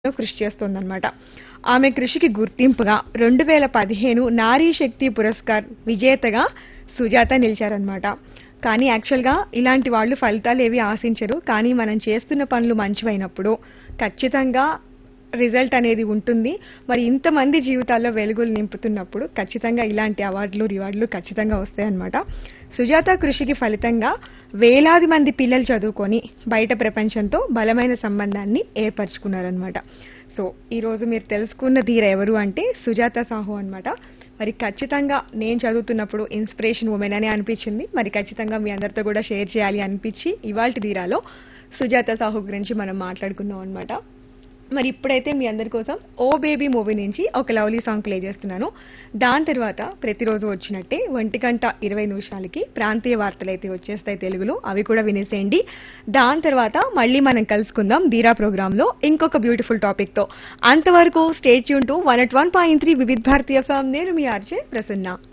కృషి చేస్తోందన్నమాట ఆమె కృషికి గుర్తింపుగా రెండు వేల పదిహేను నారీ శక్తి పురస్కార్ విజేతగా సుజాత నిలిచారనమాట కానీ యాక్చువల్గా ఇలాంటి వాళ్ళు ఫలితాలు ఏవి ఆశించరు కానీ మనం చేస్తున్న పనులు మంచివైనప్పుడు ఖచ్చితంగా రిజల్ట్ అనేది ఉంటుంది మరి ఇంతమంది జీవితాల్లో వెలుగులు నింపుతున్నప్పుడు ఖచ్చితంగా ఇలాంటి అవార్డులు రివార్డులు ఖచ్చితంగా వస్తాయన్నమాట సుజాత కృషికి ఫలితంగా వేలాది మంది పిల్లలు చదువుకొని బయట ప్రపంచంతో బలమైన సంబంధాన్ని ఏర్పరచుకున్నారనమాట సో ఈ రోజు మీరు తెలుసుకున్న ధీర ఎవరు అంటే సుజాత సాహు అన్నమాట మరి ఖచ్చితంగా నేను చదువుతున్నప్పుడు ఇన్స్పిరేషన్ ఉమెన్ అని అనిపించింది మరి ఖచ్చితంగా మీ అందరితో కూడా షేర్ చేయాలి అనిపించి ఇవాళ ధీరాలో సుజాత సాహు గురించి మనం మాట్లాడుకుందాం అనమాట మరి ఇప్పుడైతే మీ అందరి కోసం ఓ బేబీ మూవీ నుంచి ఒక లవ్లీ సాంగ్ ప్లే చేస్తున్నాను దాని తర్వాత ప్రతిరోజు వచ్చినట్టే ఒంటి గంట ఇరవై నిమిషాలకి ప్రాంతీయ వార్తలు అయితే వచ్చేస్తాయి తెలుగులో అవి కూడా వినేసేయండి దాని తర్వాత మళ్ళీ మనం కలుసుకుందాం దీరా ప్రోగ్రామ్ లో ఇంకొక బ్యూటిఫుల్ టాపిక్ తో అంతవరకు స్టేట్ యూన్ to one at one point three Vividh Bharati FM నేను మీ ఆర్జే ప్రసన్న